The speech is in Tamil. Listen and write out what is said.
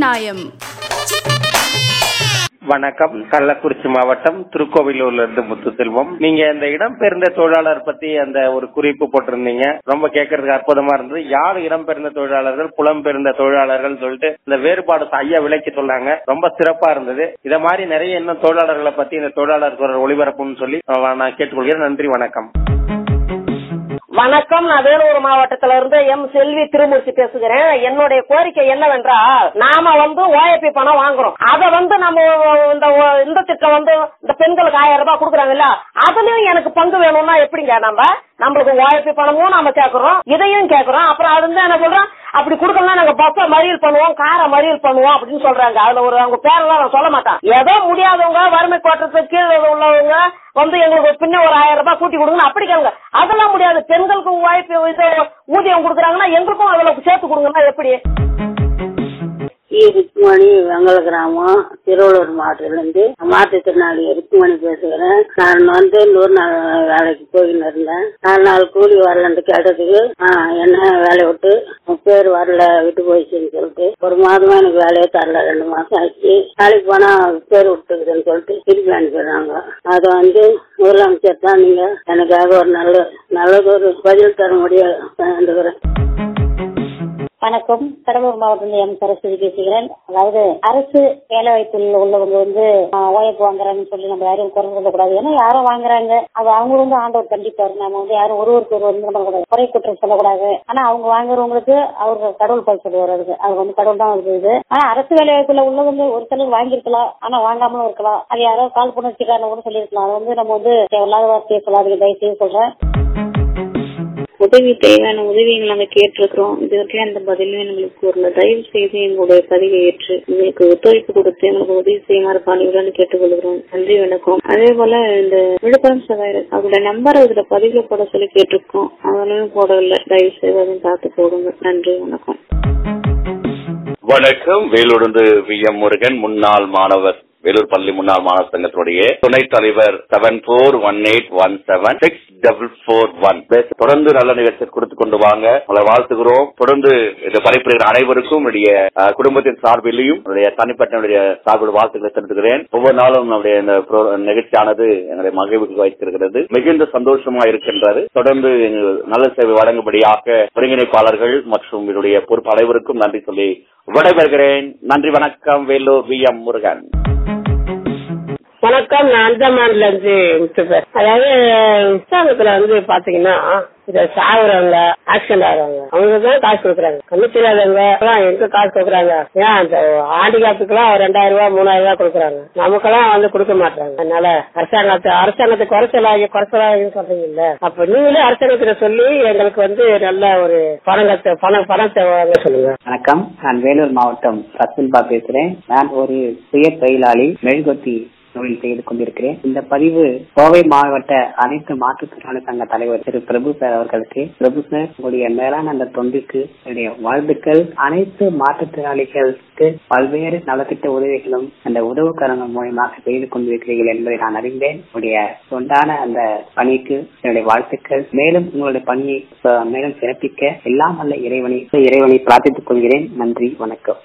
நியாயம் வணக்கம் கள்ளக்குறிச்சி மாவட்டம் திருக்கோவிலூர்ல இருந்து முத்துசெல்வம் நீங்க இந்த இடம்பெயர்ந்த தொழிலாளர் பத்தி அந்த ஒரு குறிப்பு போட்டிருந்தீங்க ரொம்ப கேட்கறதுக்கு அற்புதமா இருந்தது யார் இடம்பெயர்ந்த தொழிலாளர்கள் புலம்பெயர்ந்த தொழிலாளர்கள் சொல்லிட்டு இந்த வேறுபாடு ஐயா விலைக்கு சொன்னாங்க ரொம்ப சிறப்பா இருந்தது இத மாதிரி நிறைய இன்னும் தொழிலாளர்களை பத்தி இந்த தொழிலாளர் குரல் ஒளிபரப்புன்னு சொல்லி அஹ், நான் கேட்டுக்கொள்கிறேன் நன்றி வணக்கம் வணக்கம் நான் வேலூர் மாவட்டத்தில இருந்து எம் செல்வி திருமூர்த்தி பேசுகிறேன் என்னுடைய கோரிக்கை என்னவென்றால் நாம வந்து ஓஎப்பி பணம் வாங்குறோம் அத வந்து நம்ம இந்த ஒ- இந்த திட்டம் வந்து இந்த பெண்களுக்கு ஆயிரம் ரூபாய் கொடுக்குறாங்கல்ல அதுலயும் எனக்கு பங்கு வேணும்னா எப்படிங்க நம்ம நம்மளுக்கு ஓஎப்பி பணமும் நாம கேக்குறோம் இதையும் கேக்குறோம் அப்புறம் அது வந்து என்ன சொல்றோம் அப்படி கொடுக்கலாம் நாங்க பஸ்ஸ மறியல் பண்ணுவோம் காரை மறியல் பண்ணுவோம் அப்படின்னு சொல்றாங்க அதுல ஒரு அவங்க பேரெல்லாம் நான் சொல்ல மாட்டேன் ஏதோ முடியாதவங்க வறுமை கோட்டத்துக்கு கீழே உள்ளவங்க வந்து எங்களுக்கு பின்ன ஒரு ஆயிரம் ரூபாய் கூட்டி கொடுங்க அப்படி கேளுங்க அதெல்லாம் முடியாது பெண்களுக்கு வாய்ப்பு இது ஊதியம் கொடுக்குறாங்கன்னா எங்களுக்கும் அதுல சேர்த்து கொடுங்கன்னா எப்படி ஈ ருக்மணி வெங்கல கிராமம் திருவள்ளூர் மாவட்டத்திலிருந்து மாற்றுத்திறனாளி ருக்மணி பேசுகிறேன் நான் வந்து நூறு நாள் வேலைக்கு போயின்னு இருந்தேன் நாலு நாள் கூலி வரலன்ட்டு கேட்டதுக்கு ஆ, என்ன வேலையை விட்டு உன் பேர் வரல விட்டு போயிடுச்சுன்னு சொல்லிட்டு ஒரு மாதமா எனக்கு வேலையே தரல ரெண்டு மாசம் ஆச்சு வேலைக்கு போனா பேர் விட்டுக்குதுன்னு சொல்லிட்டு திருப்பி அனுப்பிடுறாங்க அது வந்து முதலமைச்சர் தான் நீங்க எனக்காக ஒரு நல்ல நல்லது ஒரு பதில் தர முடியும் வேண்டுகிறேன் வணக்கம் கடலூர் மாவட்டத்தில் எம் சரஸ்வதி பேசுகிறேன் அதாவது அரசு வேலை வாய்ப்பில் உள்ளவங்க வந்து ஓய்வு வாங்குறாங்கன்னு சொல்லி நம்ம யாரும் குறை சொல்லக்கூடாது ஏன்னா யாரும் வாங்குறாங்க அது அவங்க வந்து ஆண்டவர் கண்டிப்பாரு நம்ம வந்து யாரும் ஒருவருக்கு ஒரு வந்து நம்ம கூட குறை குற்றம் சொல்லக்கூடாது ஆனா அவங்க வாங்குறவங்களுக்கு அவருக்கு கடவுள் பல் சொல்லுவார் அதுக்கு அது வந்து கடவுள் தான் இருக்குது ஆனா அரசு வேலை வாய்ப்புல உள்ளவங்க ஒரு சிலர் வாங்கியிருக்கலாம் ஆனா வாங்காமலும் இருக்கலாம் அது யாரோ கால் புணர்ச்சிக்காரன் கூட சொல்லியிருக்கலாம் அது வந்து நம்ம வந்து தேவையில்லாத வார்த்தையை சொல்லாதீங்க தயவு செய்து சொல்றேன் உதவி தேவையான உதவியை நாங்க கேட்டிருக்கிறோம் இது வரைக்கும் அந்த பதிலும் எங்களுக்கு கூறல தயவு செய்து எங்களுடைய பதிவை ஏற்று எங்களுக்கு ஒத்துழைப்பு கொடுத்து எங்களுக்கு உதவி செய்யுமாறு பணியுடன் கேட்டுக்கொள்கிறோம் நன்றி வணக்கம் அதே போல இந்த விழுப்புரம் சகாயர் அதோட நம்பர் இதுல பதிவுல போட சொல்லி கேட்டிருக்கோம் அதனையும் போடவில்லை தயவு செய்து அதையும் பார்த்து போடுங்க நன்றி வணக்கம் வணக்கம் வேலூர்ந்து வி எம் முருகன் முன்னாள் மாணவர் வேலூர் பள்ளி முன்னாள் மாணவர் சங்கத்தினுடைய துணைத் தலைவர் seven four one eight one seven six double four one தொடர்ந்து நல்ல நிகழ்ச்சி கொடுத்து கொண்டு வாங்க உங்களை வாழ்த்துகிறோம் தொடர்ந்து இது படைப்பிடுகிற அனைவருக்கும் என்னுடைய அஹ், குடும்பத்தின் சார்பிலையும் என்னுடைய தனிப்பட்ட என்னுடைய சார்பில் வாழ்த்துக்களை தெரிவிக்கிறேன் ஒவ்வொரு நாளும் நம்முடைய இந்த pro- நிகழ்ச்சியானது எங்களுடைய மகிழ்வுக்கு வைத்திருக்கிறது மிகுந்த சந்தோஷமா இருக்கின்றது தொடர்ந்து எங்கள் நல்ல சேவை வழங்கும்படியாக ஒருங்கிணைப்பாளர்கள் மற்றும் என்னுடைய பொறுப்பு அனைவருக்கும் நன்றி சொல்லி விடைபெறுகிறேன் நன்றி வணக்கம் வேலூர் வி எம் முருகன் வணக்கம் நான் அந்தமான்ல இருந்து முத்து பேசுறேன். அதாவது உற்சாகத்துல வந்து பாத்தீங்கன்னா இத சாகுறவங்க ஆக்சிடென்ட் ஆகுறவங்க அவங்க தான் காசு கொடுக்குறாங்க கண்ணு தெரியாதவங்க எல்லாம் எங்க காசு கொடுக்குறாங்க ஏன் அந்த ஆண்டிகாப்புக்கெல்லாம் ரெண்டாயிரம் ரூபாய் மூணாயிரம் ரூபாய் கொடுக்குறாங்க நமக்கெல்லாம் வந்து கொடுக்க மாட்டாங்க அதனால அரசாங்கத்தை அரசாங்கத்தை குறைச்சலாகி குறைச்சலாகி சொல்றீங்கல்ல அப்ப நீங்களே அரசாங்கத்துல சொல்லி எங்களுக்கு வந்து நல்ல ஒரு பணத்தை பணம் பணத்தை வாங்க சொல்லுங்க வணக்கம் நான் வேலூர் மாவட்டம் ரத்னபா பேசுறேன் நான் ஒரு சுய தொழிலாளி மெழுகுவர்த்தி தொழில் செய்து கொண்டிருக்கிறேன் இந்த பதிவு கோவை மாவட்ட அனைத்து மாற்றுத்திறனாளி சங்க தலைவர் திரு பிரபு சார் அவர்களுக்கு பிரபு சார் உங்களுடைய மேலான அந்த தொண்டுக்கு என்னுடைய வாழ்த்துக்கள் அனைத்து மாற்றுத்திறனாளிகளுக்கு பல்வேறு நலத்திட்ட உதவிகளும் அந்த உதவுக்கரங்கள் மூலமாக செய்து கொண்டிருக்கிறீர்கள் என்பதை நான் அறிந்தேன் உங்களுடைய தொண்டான அந்த பணிக்கு என்னுடைய வாழ்த்துக்கள் மேலும் உங்களுடைய பணியை அஹ், மேலும் சிறப்பிக்க எல்லாம் அல்ல இறைவனை இறைவனை பிரார்த்தித்துக் கொள்கிறேன் நன்றி வணக்கம்